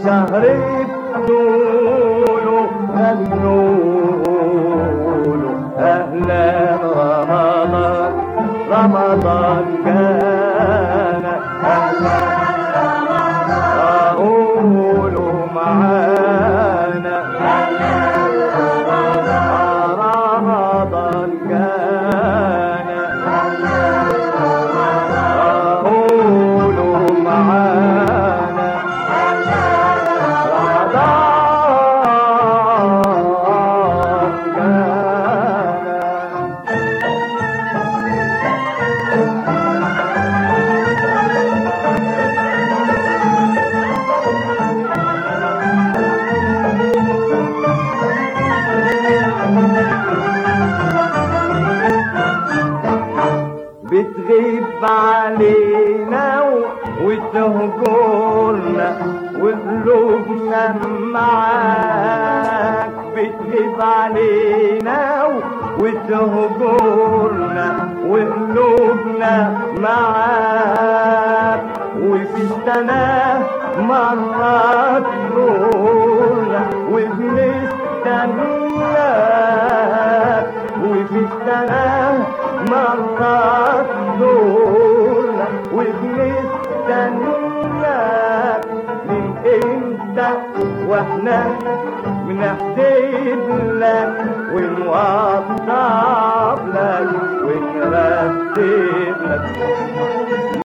شهر طوله غنوله أهلا رمضان رمضان جانا أهلا قولوا معانا رمضان جانا قولوا معانا رمضان جانا بتغيب علينا و- وتهجرنا وقلوبنا معاك بتغيب علينا و- وتهجرنا وقلوبنا معاك وفي السنة مرات نورنا وبنستناك وفي السنة مرات نورنا وبنستناك من امتى واحنا بنحسب لك ونوضب لك ونرتب لك